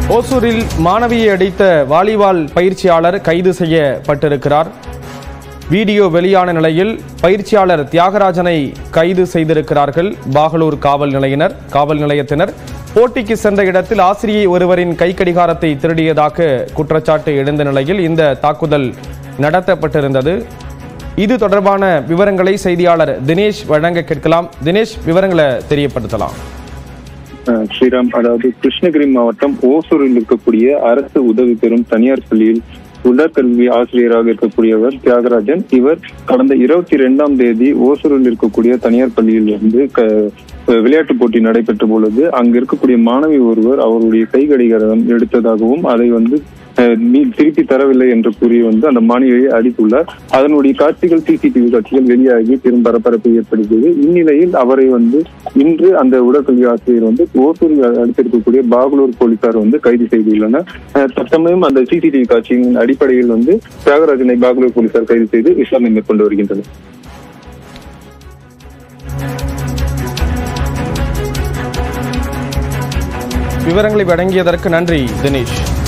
ஓசூரில் மாணவியை அடித்த வாலிபால் பயிற்சியாளர் கைது செய்யப்பட்டிருக்கிறார் வீடியோ வெளியான நிலையில் பயிற்சியாளர் தியாகராஜனை கைது செய்திருக்கிறார்கள் பாகலூர் காவல் நிலையினர் காவல் நிலையத்தினர் போட்டிக்கு சென்ற இடத்தில் ஆசிரியை ஒருவரின் கைக்கடிகாரத்தை திருடியதாக குற்றச்சாட்டு எழுந்த நிலையில் இந்த தாக்குதல் நடத்தப்பட்டிருந்தது இது தொடர்பான விவரங்களை செய்தியாளர் தினேஷ் வழங்க கேட்கலாம் தினேஷ் விவரங்களை தெரியப்படுத்தலாம் அஹ் ஸ்ரீராம் அதாவது கிருஷ்ணகிரி மாவட்டம் ஓசூரில் இருக்கக்கூடிய அரசு உதவி பெறும் தனியார் பள்ளியில் உடற்கல்வி ஆசிரியராக இருக்கக்கூடியவர் தியாகராஜன் இவர் கடந்த இருபத்தி இரண்டாம் தேதி ஓசூரில் இருக்கக்கூடிய தனியார் பள்ளியில் இருந்து க- விளையாட்டு போட்டி நடைபெற்ற பொழுது அங்கு இருக்கக்கூடிய மாணவி ஒருவர் அவருடைய கை கடிகாரம் எடுத்ததாகவும் அதை வந்து அஹ், நீ திருப்பி தரவில்லை என்று கூறி வந்து அந்த மாணவியை அடித்துள்ளார் அதனுடைய காட்சிகள் சிசிடிவி காட்சிகள் வெளியாகி பெரும் பரபரப்பை ஏற்படுத்தியது இந்நிலையில் அவரை வந்து இன்று அந்த உடற்கல்வி ஆசிரியர் வந்து ஓசூரில் அடுத்திருக்கக்கூடிய பாகலூர் போலீசார் வந்து கைது செய்துள்ளனர் அஹ், தற்சமயம் அந்த சிசிடிவி காட்சியின் அடிப்படையில் வந்து தியாகராஜனை பாகலூர் போலீசார் கைது செய்து விசாரணை மேற்கொண்டு வருகின்றனர் விவரங்களை வழங்கியதற்கு நன்றி தினேஷ்